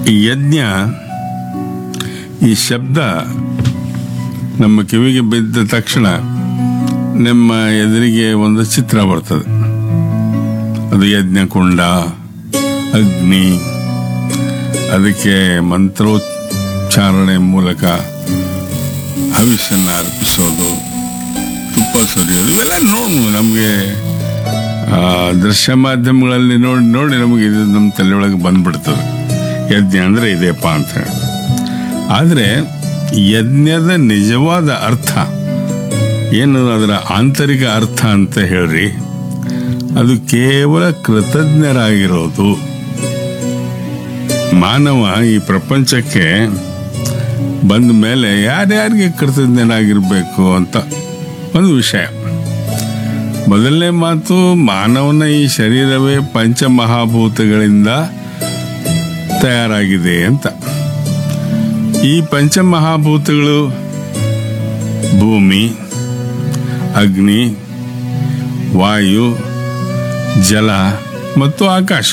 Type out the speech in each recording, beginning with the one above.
ಈ ಯಜ್ಞ ಈ ಶಬ್ದ ನಮ್ಮ ಕಿವಿಗೆ ಬಿದ್ದ ತಕ್ಷಣ ನಮ್ಮ ಎದುರಿಗೆ ಒಂದು ಚಿತ್ರ ಬರ್ತದೆ ಅದು ಯಜ್ಞಕುಂಡ ಅಗ್ನಿ ಅದಕ್ಕೆ ಮಂತ್ರೋಚ್ಚಾರಣೆ ಮೂಲಕ ಹವಿಷನ್ನು ಅರ್ಪಿಸೋದು ತುಪ್ಪ ಸುರಿಯೋದು ಇವೆಲ್ಲ ನೋಡು ನಮಗೆ ದೃಶ್ಯ ಮಾಧ್ಯಮಗಳಲ್ಲಿ ನೋಡಿ ನೋಡಿ ನಮಗೆ ಇದು ನಮ್ಮ ತಲೆಯೊಳಗೆ ಬಂದ್ಬಿಡ್ತದೆ ಯಜ್ಞ ಅಂದರೆ ಇದೆಯಪ್ಪ ಅಂತ ಹೇಳಿ ಆದರೆ ಯಜ್ಞದ ನಿಜವಾದ ಅರ್ಥ ಏನು ಅದರ ಆಂತರಿಕ ಅರ್ಥ ಅಂತ ಹೇಳ್ರಿ ಅದು ಕೇವಲ ಕೃತಜ್ಞರಾಗಿರೋದು ಮಾನವ ಈ ಪ್ರಪಂಚಕ್ಕೆ ಬಂದ ಮೇಲೆ ಯಾರ್ಯಾರಿಗೆ ಕೃತಜ್ಞನಾಗಿರ್ಬೇಕು ಅಂತ ಒಂದು ವಿಷಯ ಮೊದಲನೇ ಮಾತು ಮಾನವನ ಈ ಶರೀರವೇ ಪಂಚಮಹಾಭೂತಗಳಿಂದ ತಯಾರಾಗಿದೆ ಅಂತ ಈ ಪಂಚಮಹಾಭೂತಗಳು ಭೂಮಿ ಅಗ್ನಿ ವಾಯು ಜಲ ಮತ್ತು ಆಕಾಶ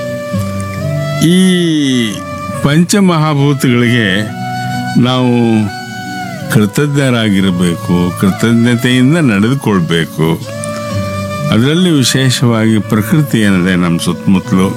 ಈ ಪಂಚಮಹಾಭೂತಗಳಿಗೆ ನಾವು ಕೃತಜ್ಞರಾಗಿರಬೇಕು ಕೃತಜ್ಞತೆಯಿಂದ ನಡೆದುಕೊಳ್ಬೇಕು ಅದರಲ್ಲಿ ವಿಶೇಷವಾಗಿ ಪ್ರಕೃತಿ ಏನಿದೆ ನಮ್ಮ ಸುತ್ತಮುತ್ತಲು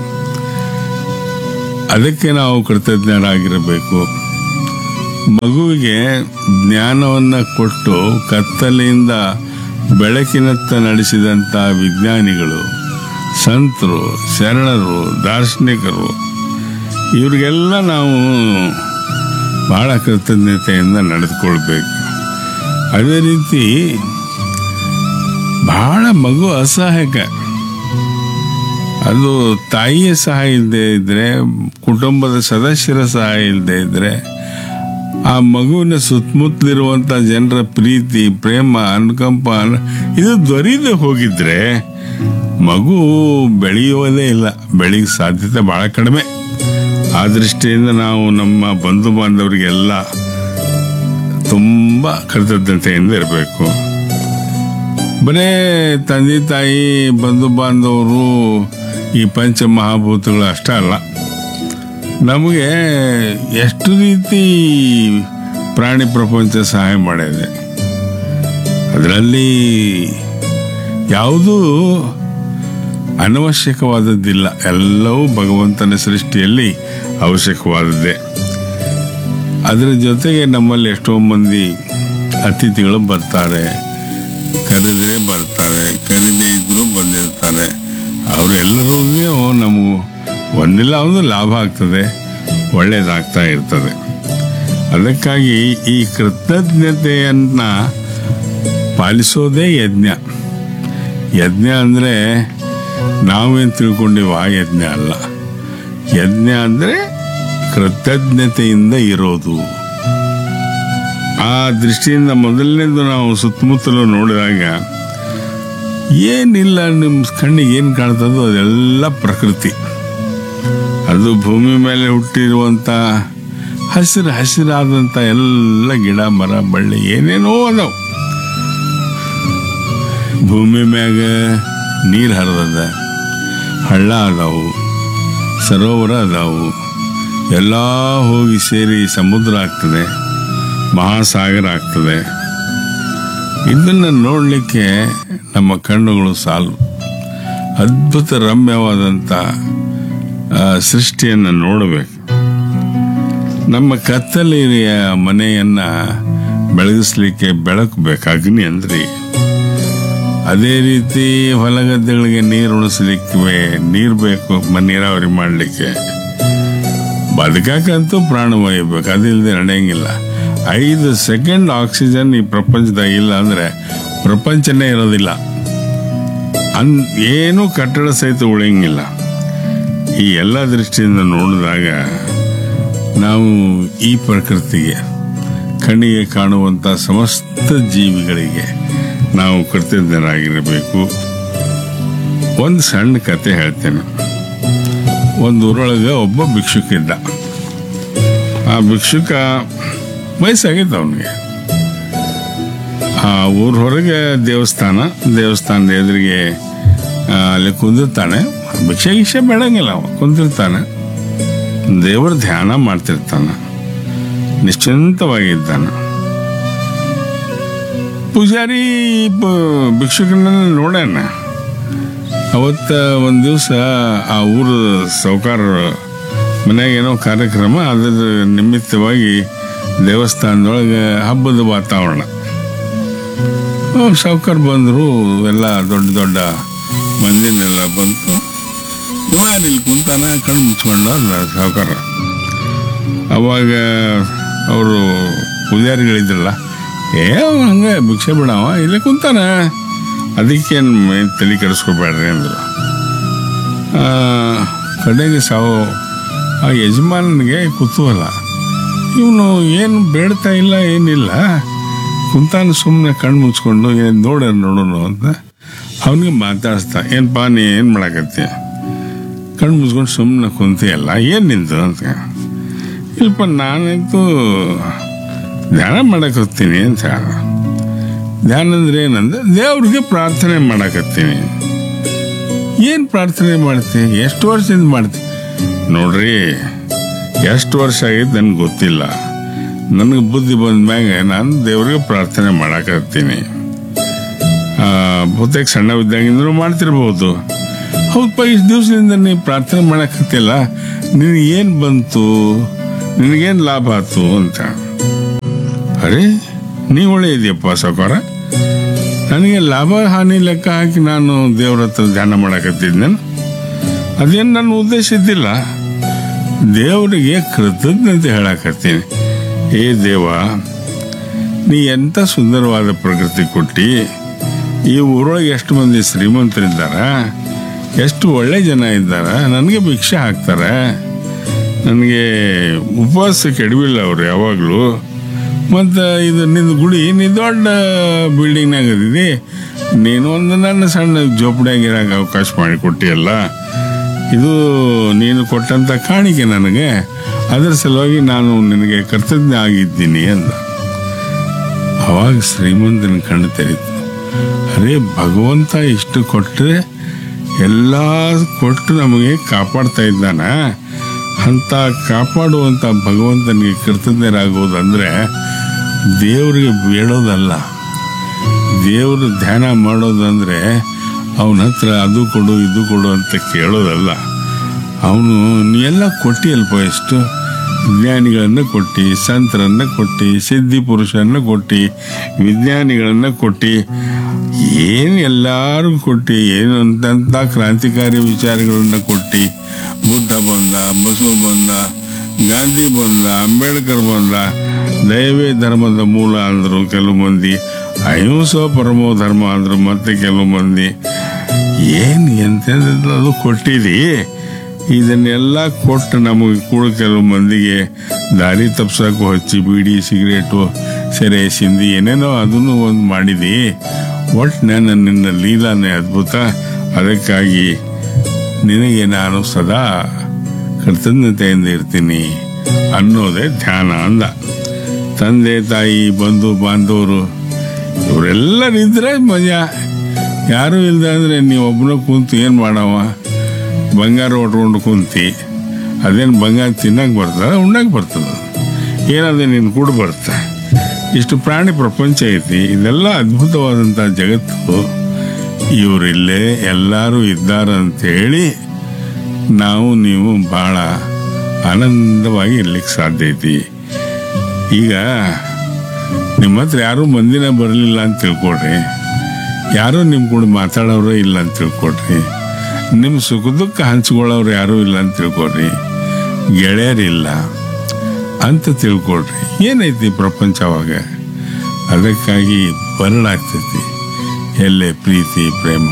ಅದಕ್ಕೆ ನಾವು ಕೃತಜ್ಞರಾಗಿರಬೇಕು ಮಗುವಿಗೆ ಜ್ಞಾನವನ್ನು ಕೊಟ್ಟು ಕತ್ತಲೆಯಿಂದ ಬೆಳಕಿನತ್ತ ನಡೆಸಿದಂಥ ವಿಜ್ಞಾನಿಗಳು ಸಂತರು ಶರಣರು ದಾರ್ಶನಿಕರು ಇವರಿಗೆಲ್ಲ ನಾವು ಬಹಳ ಕೃತಜ್ಞತೆಯಿಂದ ನಡೆದುಕೊಳ್ಬೇಕು ಅದೇ ರೀತಿ ಬಹಳ ಮಗು ಅಸಹಾಯಕ ಅದು ತಾಯಿಯ ಸಹಾಯ ಇಲ್ಲದೆ ಇದ್ರೆ ಕುಟುಂಬದ ಸದಸ್ಯರ ಸಹಾಯ ಇಲ್ಲದೆ ಇದ್ರೆ ಆ ಮಗುವಿನ ಸುತ್ತಮುತ್ತಲಿರುವಂಥ ಜನರ ಪ್ರೀತಿ ಪ್ರೇಮ ಅನುಕಂಪ ಅನ್- ಇದು ದೊರೀದೆ ಹೋಗಿದ್ರೆ ಮಗು ಬೆಳೆಯೋದೇ ಇಲ್ಲ ಬೆಳೆಗೆ ಸಾಧ್ಯತೆ ಬಹಳ ಕಡಿಮೆ ಆ ದೃಷ್ಟಿಯಿಂದ ನಾವು ನಮ್ಮ ಬಂಧು ಬಾಂಧವರಿಗೆಲ್ಲ ತುಂಬ ಕೃತಜ್ಞತೆಯಿಂದ ಇರಬೇಕು ಬರೇ ತಂದೆ ತಾಯಿ ಬಂಧು ಬಾಂಧವರು ಈ ಪಂಚಮಹಾಭೂತಗಳು ಅಷ್ಟೇ ಅಲ್ಲ ನಮಗೆ ಎಷ್ಟು ರೀತಿ ಪ್ರಾಣಿ ಪ್ರಪಂಚ ಸಹಾಯ ಮಾಡಿದೆ ಅದರಲ್ಲಿ ಯಾವುದೂ ಅನವಶ್ಯಕವಾದದ್ದಿಲ್ಲ ಎಲ್ಲವೂ ಭಗವಂತನ ಸೃಷ್ಟಿಯಲ್ಲಿ ಅವಶ್ಯಕವಾದದ್ದೇ ಅದರ ಜೊತೆಗೆ ನಮ್ಮಲ್ಲಿ ಎಷ್ಟೋ ಮಂದಿ ಅತಿಥಿಗಳು ಬರ್ತಾರೆ ಕರೆದ್ರೆ ಬರ್ತಾರೆ ಕರೀದೇ ಇದ್ರು ಬಂದಿರ್ತಾರೆ ಅವರೆಲ್ಲರಿಗೂ ನಮಗೂ ಒಂದಿಲ್ಲ ಒಂದು ಲಾಭ ಆಗ್ತದೆ ಒಳ್ಳೇದಾಗ್ತಾ ಇರ್ತದೆ ಅದಕ್ಕಾಗಿ ಈ ಕೃತಜ್ಞತೆಯನ್ನ ಪಾಲಿಸೋದೇ ಯಜ್ಞ ಯಜ್ಞ ಅಂದರೆ ನಾವೇನು ತಿಳ್ಕೊಂಡಿವ ಆ ಯಜ್ಞ ಅಲ್ಲ ಯಜ್ಞ ಅಂದರೆ ಕೃತಜ್ಞತೆಯಿಂದ ಇರೋದು ಆ ದೃಷ್ಟಿಯಿಂದ ಮೊದಲನೇದು ನಾವು ಸುತ್ತಮುತ್ತಲು ನೋಡಿದಾಗ ಏನಿಲ್ಲ ನಿಮ್ಮ ಕಣ್ಣಿಗೆ ಏನು ಕಾಣ್ತದೋ ಅದೆಲ್ಲ ಪ್ರಕೃತಿ ಅದು ಭೂಮಿ ಮೇಲೆ ಹುಟ್ಟಿರುವಂಥ ಹಸಿರು ಹಸಿರಾದಂಥ ಎಲ್ಲ ಗಿಡ ಮರ ಬಳ್ಳಿ ಏನೇನೋ ಅದಾವ ಭೂಮಿ ಮ್ಯಾಗ ನೀರು ಹರಿದದ ಹಳ್ಳ ಅದಾವು ಸರೋವರ ಅದಾವು ಎಲ್ಲ ಹೋಗಿ ಸೇರಿ ಸಮುದ್ರ ಆಗ್ತದೆ ಮಹಾಸಾಗರ ಆಗ್ತದೆ ಇದನ್ನು ನೋಡಲಿಕ್ಕೆ ನಮ್ಮ ಕಣ್ಣುಗಳು ಸಾಲು ಅದ್ಭುತ ರಮ್ಯವಾದಂಥ ಆ, ಸೃಷ್ಟಿಯನ್ನು ನೋಡಬೇಕು ನಮ್ಮ ಕತ್ತಲೆಯ ಮನೆಯನ್ನ ಬೆಳಗಿಸ್ಲಿಕ್ಕೆ ಬೆಳಕು ಬೇಕು ಅಗ್ನಿ ಅಂದ್ರಿ ಅದೇ ರೀತಿ ಹೊಲಗದ್ದೆಗಳಿಗೆ ನೀರು ಉಣಿಸ್ಲಿಕ್ಕೆ ನೀರು ಬೇಕು ಮ- ನೀರಾವರಿ ಮಾಡಲಿಕ್ಕೆ ಬದುಕಕ್ಕಂತೂ ಪ್ರಾಣವಾಯು ಬೇಕು ಅದಿಲ್ಲದೆ ನಡೆಯಂಗಿಲ್ಲ ಐದು ಸೆಕೆಂಡ್ ಆಕ್ಸಿಜನ್ ಈ ಪ್ರಪಂಚದಾಗ ಇಲ್ಲ ಅಂದ್ರೆ ಪ್ರಪಂಚನೇ ಇರೋದಿಲ್ಲ ಅನ್ ಏನು ಕಟ್ಟಡ ಸಹಿತ ಉಳಿಯಂಗಿಲ್ಲ ಈ ಎಲ್ಲ ದೃಷ್ಟಿಯಿಂದ ನೋಡಿದಾಗ ನಾವು ಈ ಪ್ರಕೃತಿಗೆ ಕಣ್ಣಿಗೆ ಕಾಣುವಂಥ ಸಮಸ್ತ ಜೀವಿಗಳಿಗೆ ನಾವು ಕೃತಜ್ಞರಾಗಿರಬೇಕು ಒಂದು ಸಣ್ಣ ಕತೆ ಹೇಳ್ತೇನೆ ಒಂದು ಊರೊಳಗೆ ಒಬ್ಬ ಭಿಕ್ಷುಕ ಇದ್ದ ಆ ಭಿಕ್ಷುಕ ವಯಸ್ಸಾಗಿತ್ತು ಅವನಿಗೆ ಆ ಊರ ಹೊರಗೆ ದೇವಸ್ಥಾನ ದೇವಸ್ಥಾನದ ಎದುರಿಗೆ ಆ, ಅಲ್ಲಿ ಕುಂದಿರ್ತಾನೆ ಭಿಕ್ಷೆ ಗಿಕ್ಷೆ ಬೇಡಂಗಿಲ್ಲ ಅವ ಕುಂತಿರ್ತಾನೆ ದೇವರ ಧ್ಯಾನ ಮಾಡ್ತಿರ್ತಾನೆ ನಿಶ್ಚಿಂತವಾಗಿದ್ದಾನೆ ಪೂಜಾರಿ ಬ- ಭಿಕ್ಷುಕನನ್ನ ನೋಡ್ಯಾನ ಅವತ್ತ ಒಂದು ದಿವಸ ಆ ಊರು ಸಾವುಕಾರ ಮನ್ಯಾಗ ಏನೋ ಕಾರ್ಯಕ್ರಮ ಅದರ ನಿಮಿತ್ತವಾಗಿ ದೇವಸ್ಥಾನದೊಳಗೆ ಹಬ್ಬದ ವಾತಾವರಣ ಸಾವುಕಾರ ಬಂದರು ಎಲ್ಲ ದೊಡ್ಡ ದೊಡ್ಡ ಮಂದಿನೆಲ್ಲ ಬಂತು ಇವ ಯಾರು ಇಲ್ಲಿ ಕುಂತಾನ ಕಣ್ಣು ಮುಚ್ಕೊಂಡು ಅಂದ ಸಾವುಕಾರ ಅವಾಗ ಅವರು ಪೂಜಾರಿಗಳಿದ್ರಲ್ಲ ಏ ಅವ್ನು ಹಂಗೆ ಭಿಕ್ಷೆ ಬಿಡವ ಇಲ್ಲೇ ಕುಂತಾನ ಅದಕ್ಕೇನು ತಲೆ ಕೆಡಿಸ್ಕೋಬೇಡ್ರಿ ಅಂದರು ಆ, ಕಡೆಗೆ ಸಾವು ಆ ಯಜಮಾನನಿಗೆ ಕುತೂಹಲ ಇವನು ಏನು ಬೇಡ್ತಾ ಇಲ್ಲ ಏನಿಲ್ಲ ಕುಂತಾನ ಸುಮ್ಮನೆ ಕಣ್ಣು ಮುಚ್ಕೊಂಡು ಏನು ನೋಡ ನೋಡೋಣ ಅಂತ ಅವನಿಗೆ ಮಾತಾಡಿಸ್ತಾ ಏನಪ್ಪ ನೀ ಏನು ಮಾಡಾಕತ್ತಿ ಕಣ್ಣು ಮುಚ್ಕೊಂಡು ಸುಮ್ಮನೆ ಕುಂತಿಯಲ್ಲ ಏನು ನಿಂತು ಅಂತ ಇಲ್ಪ ನಾನಂತೂ ಧ್ಯಾನ ಮಾಡಕತ್ತೀನಿ ಅಂತ ಹೇಳ್ದ. ಧ್ಯಾನ ಅಂದ್ರೆ ಏನಂದ್ರೆ ದೇವ್ರಿಗೆ ಪ್ರಾರ್ಥನೆ ಮಾಡಕತ್ತೀನಿ ಏನು ಪ್ರಾರ್ಥನೆ ಮಾಡ್ತಿ ಎಷ್ಟು ವರ್ಷದಿಂದ ಮಾಡ್ತಿ ನೋಡ್ರಿ ಎಷ್ಟು ವರ್ಷ ಆಗಿದ್ದು ನನಗೆ ಗೊತ್ತಿಲ್ಲ ನನಗೆ ಬುದ್ಧಿ ಬಂದ ಮ್ಯಾಗ ನಾನು ದೇವ್ರಿಗೆ ಪ್ರಾರ್ಥನೆ ಮಾಡಕತ್ತೀನಿ ಆ, ಬಹುತೇಕ ಸಣ್ಣವಿದ್ದಾಗಿಂದಲೂ ಮಾಡ್ತಿರ್ಬೋದು ಹೌದಪ್ಪ ಇಷ್ಟು ದಿವಸದಿಂದ ನೀವು ಪ್ರಾರ್ಥನೆ ಮಾಡಕತ್ತಿಲ್ಲ ನಿನಗೆ ಏನು ಬಂತು ನಿನಗೇನು ಲಾಭ ಆಯ್ತು ಅಂತ ಅರೆ ನೀ ಒಳ್ಳೆ ಇದೆಯಪ್ಪ ಸಾವುಕಾರ ನನಗೆ ಲಾಭ ಹಾನಿ ಲೆಕ್ಕ ಹಾಕಿ ನಾನು ದೇವ್ರ ಹತ್ರ ಧ್ಯಾನ ಮಾಡಕತ್ತಿದ್ದೇನೆ ಅದೇನು ನನ್ನ ಉದ್ದೇಶ ಇದ್ದಿಲ್ಲ ದೇವರಿಗೆ ಕೃತಜ್ಞತೆ ಹೇಳಕತ್ತೀನಿ ಏ ದೇವ ನೀ ಎಂಥ ಸುಂದರವಾದ ಪ್ರಕೃತಿ ಕೊಟ್ಟಿ ಈ ಊರೊಳಗೆ ಎಷ್ಟು ಮಂದಿ ಶ್ರೀಮಂತರಿದ್ದಾರ ಎಷ್ಟು ಒಳ್ಳೆ ಜನ ಇದ್ದಾರ ನನಗೆ ಭಿಕ್ಷೆ ಹಾಕ್ತಾರೆ ನನಗೆ ಉಪವಾಸ ಕೆಡವಿಲ್ಲ ಅವ್ರು ಯಾವಾಗಲೂ ಮತ್ತು ಇದು ನಿಂದು ಗುಡಿ ನೀ ದೊಡ್ಡ ಬಿಲ್ಡಿಂಗ್ನಾಗ ಅದಿದಿ ನೀನು ಒಂದು ನನ್ನ ಸಣ್ಣ ಜೋಪಡಿಯಾಗಿರಾಗ ಅವಕಾಶ ಮಾಡಿ ಕೊಟ್ಟಿಯಲ್ಲ ಇದು ನೀನು ಕೊಟ್ಟಂಥ ಕಾಣಿಕೆ ನನಗೆ ಅದರ ಸಲುವಾಗಿ ನಾನು ನಿನಗೆ ಕರ್ತಜ್ಞ ಆಗಿದ್ದೀನಿ ಅಂದ ಅವಾಗ ಶ್ರೀಮಂತನ ಕಣ್ಣು ತೆರೀತು ಅರೇ ಭಗವಂತ ಇಷ್ಟು ಕೊಟ್ಟರೆ ಎಲ್ಲ ಕೊಟ್ಟು ನಮಗೆ ಕಾಪಾಡ್ತಾ ಇದ್ದಾನ ಅಂತ ಕಾಪಾಡುವಂಥ ಭಗವಂತನಿಗೆ ಕೃತಜ್ಞರಾಗುವುದಂದ್ರೆ ದೇವರಿಗೆ ಬೇಡೋದಲ್ಲ ದೇವರು ಧ್ಯಾನ ಮಾಡೋದಂದ್ರೆ ಅವನ ಹತ್ರ ಅದು ಕೊಡು ಇದು ಕೊಡು ಅಂತ ಕೇಳೋದಲ್ಲ ಅವನು ನೀ ಎಲ್ಲ ಕೊಟ್ಟಿಯಲ್ಪ ಎಷ್ಟು ಜ್ಞಾನಿಗಳನ್ನು ಕೊಟ್ಟು ಸಂತರನ್ನು ಕೊಟ್ಟು ಸಿದ್ಧಿ ಪುರುಷರನ್ನು ಕೊಟ್ಟು ವಿಜ್ಞಾನಿಗಳನ್ನು ಕೊಟ್ಟು ಏನು ಎಲ್ಲರಿಗೂ ಕೊಟ್ಟು ಏನು ಅಂತಂತ ಕ್ರಾಂತಿಕಾರಿ ವಿಚಾರಗಳನ್ನ ಕೊಟ್ಟು ಬುದ್ಧ ಬಂದ ಬಸವ ಬಂದ ಗಾಂಧಿ ಬಂದ ಅಂಬೇಡ್ಕರ್ ಬಂದ ದಯವೇ ಧರ್ಮದ ಮೂಲ ಅಂದರು ಕೆಲವು ಮಂದಿ ಅಹಿಂಸಾ ಪರಮೋ ಧರ್ಮ ಅಂದರು ಮತ್ತೆ ಕೆಲವು ಮಂದಿ ಏನು ಎಂತೆಂಥದ್ದು ಅದು ಕೊಟ್ಟಿದಿ ಇದನ್ನೆಲ್ಲ ಕೊಟ್ಟು ನಮಗೆ ಕೂಡ ಕೆಲವು ಮಂದಿಗೆ ದಾರಿ ತಪ್ಸಕ್ಕೂ ಹಚ್ಚಿ ಬೀಡಿ ಸಿಗರೇಟು ಸೆರೆ ಸಿಂಧಿ ಏನೇನೋ ಅದನ್ನು ಒಂದು ಮಾಡಿದಿ ಒಟ್ಟು ನನ್ನ ನಿನ್ನ ಲೀಲಾನೇ ಅದ್ಭುತ ಅದಕ್ಕಾಗಿ ನಿನಗೆ ನಾನು ಸದಾ ಕೃತಜ್ಞತೆಯಿಂದ ಇರ್ತೀನಿ ಅನ್ನೋದೇ ಧ್ಯಾನ ಅಂದ ತಂದೆ ತಾಯಿ ಬಂಧು ಬಾಂಧವರು ಇವರೆಲ್ಲರಿದ್ರೆ ಮಜಾ ಯಾರೂ ಇಲ್ದ ಅಂದ್ರೆ ನೀವು ಒಬ್ಬನ ಕುಂತು ಏನು ಮಾಡವ ಬಂಗಾರ ಹೊಟ್ಕೊಂಡು ಕುಂತಿ ಅದೇನು ಬಂಗಾರ ತಿನ್ನಕ್ಕೆ ಬರ್ತದ ಉಣ್ಣಕ್ಕೆ ಬರ್ತದ ಏನಾದ್ರೆ ನೀನು ಕೂಡ ಬರ್ತ ಇಷ್ಟು ಪ್ರಾಣಿ ಪ್ರಪಂಚ ಐತಿ ಇದೆಲ್ಲ ಅದ್ಭುತವಾದಂಥ ಜಗತ್ತು ಇವರಿಲ್ಲೇ ಎಲ್ಲರೂ ಇದ್ದಾರೆ ಅಂತ ಹೇಳಿ ನಾವು ನೀವು ಭಾಳ ಆನಂದವಾಗಿ ಇರ್ಲಿಕ್ಕೆ ಸಾಧ್ಯ ಐತಿ ಈಗ ನಿಮ್ಮ ಹತ್ರ ಯಾರೂ ಮಂದಿನ ಬರಲಿಲ್ಲ ಅಂತ ತಿಳ್ಕೊಡ್ರಿ ಯಾರೂ ನಿಮ್ಮ ಕೂಡ ಮಾತಾಡೋರೇ ಇಲ್ಲ ಅಂತ ತಿಳ್ಕೊಡ್ರಿ ನಿಮ್ಮ ಸುಖ ದುಃಖ ಹಂಚ್ಕೊಳ್ಳೋರು ಯಾರೂ ಇಲ್ಲ ಅಂತ ತಿಳ್ಕೊಡ್ರಿ ಗೆಳೆಯರಿಲ್ಲ ಅಂತ ತಿಳ್ಕೊಡ್ರಿ ಏನೈತಿ ಪ್ರಪಂಚ ಅವಾಗ ಅದಕ್ಕಾಗಿ ಬರಡಾಗ್ತೈತಿ ಎಲ್ಲೇ ಪ್ರೀತಿ ಪ್ರೇಮ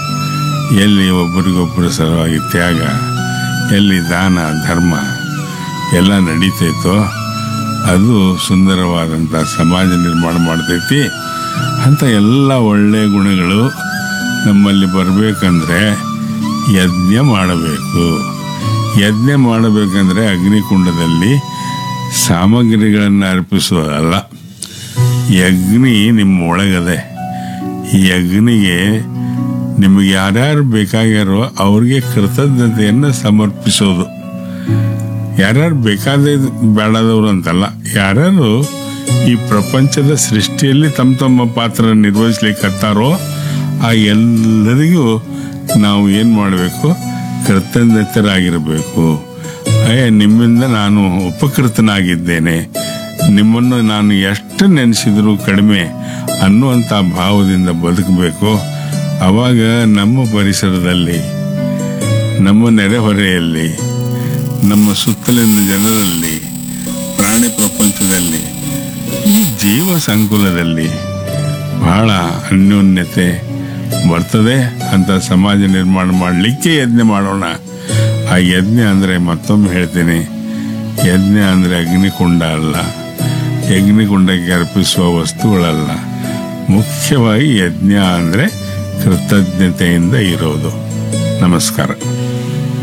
ಎಲ್ಲಿ ಒಬ್ಬರಿಗೊಬ್ಬರ ಸಲುವಾಗಿ ತ್ಯಾಗ ಎಲ್ಲಿ ದಾನ ಧರ್ಮ ಎಲ್ಲ ನಡೀತೈತೋ ಅದು ಸುಂದರವಾದಂಥ ಸಮಾಜ ನಿರ್ಮಾಣ ಮಾಡ್ತೈತಿ ಅಂಥ ಎಲ್ಲ ಒಳ್ಳೆಯ ಗುಣಗಳು ನಮ್ಮಲ್ಲಿ ಬರಬೇಕಂದ್ರೆ ಯಜ್ಞ ಮಾಡಬೇಕು ಯಜ್ಞ ಮಾಡಬೇಕಂದ್ರೆ ಅಗ್ನಿಕುಂಡದಲ್ಲಿ ಸಾಮಗ್ರಿಗಳನ್ನು ಅರ್ಪಿಸೋದಲ್ಲ ಯಜ್ಞಿ ನಿಮ್ಮ ಒಳಗದೆ ಈ ಅಗ್ನಿಗೆ ನಿಮಗೆ ಯಾರ್ಯಾರು ಬೇಕಾಗ್ಯಾರೋ ಅವ್ರಿಗೆ ಕೃತಜ್ಞತೆಯನ್ನು ಸಮರ್ಪಿಸೋದು ಯಾರ್ಯಾರು ಬೇಕಾದ ಬೇಡದವರು ಅಂತಲ್ಲ ಯಾರ್ಯಾರು ಈ ಪ್ರಪಂಚದ ಸೃಷ್ಟಿಯಲ್ಲಿ ತಮ್ಮ ತಮ್ಮ ಪಾತ್ರ ನಿರ್ವಹಿಸ್ಲಿಕ್ಕತ್ತಾರೋ ಆ ಎಲ್ಲರಿಗೂ ನಾವು ಏನು ಮಾಡಬೇಕು ಕೃತಜ್ಞತರಾಗಿರಬೇಕು ಅಯ್ಯ ನಿಮ್ಮಿಂದ ನಾನು ಉಪಕೃತನಾಗಿದ್ದೇನೆ ನಿಮ್ಮನ್ನು ನಾನು ಎಷ್ಟು ನೆನೆಸಿದರೂ ಕಡಿಮೆ ಅನ್ನುವಂಥ ಭಾವದಿಂದ ಬದುಕಬೇಕು ಆವಾಗ ನಮ್ಮ ಪರಿಸರದಲ್ಲಿ ನಮ್ಮ ನೆರೆಹೊರೆಯಲ್ಲಿ ನಮ್ಮ ಸುತ್ತಲಿನ ಜನರಲ್ಲಿ ಪ್ರಾಣಿ ಪ್ರಪಂಚದಲ್ಲಿ ಈ ಜೀವ ಸಂಕುಲದಲ್ಲಿ ಬಹಳ ಅನ್ಯೋನ್ಯತೆ ಬರ್ತದೆ ಅಂತ ಸಮಾಜ ನಿರ್ಮಾಣ ಮಾಡಲಿಕ್ಕೆ ಯಜ್ಞ ಮಾಡೋಣ ಆ ಯಜ್ಞ ಅಂದರೆ ಮತ್ತೊಮ್ಮೆ ಹೇಳ್ತೀನಿ ಯಜ್ಞ ಅಂದರೆ ಅಗ್ನಿಕುಂಡ ಅಲ್ಲ ಅಗ್ನಿಕುಂಡಕ್ಕೆ ಅರ್ಪಿಸುವ ವಸ್ತುಗಳಲ್ಲ ಮುಖ್ಯವಾಗಿ ಯಜ್ಞ ಅಂದರೆ ಕೃತಜ್ಞತೆಯಿಂದ ಇರೋದು ನಮಸ್ಕಾರ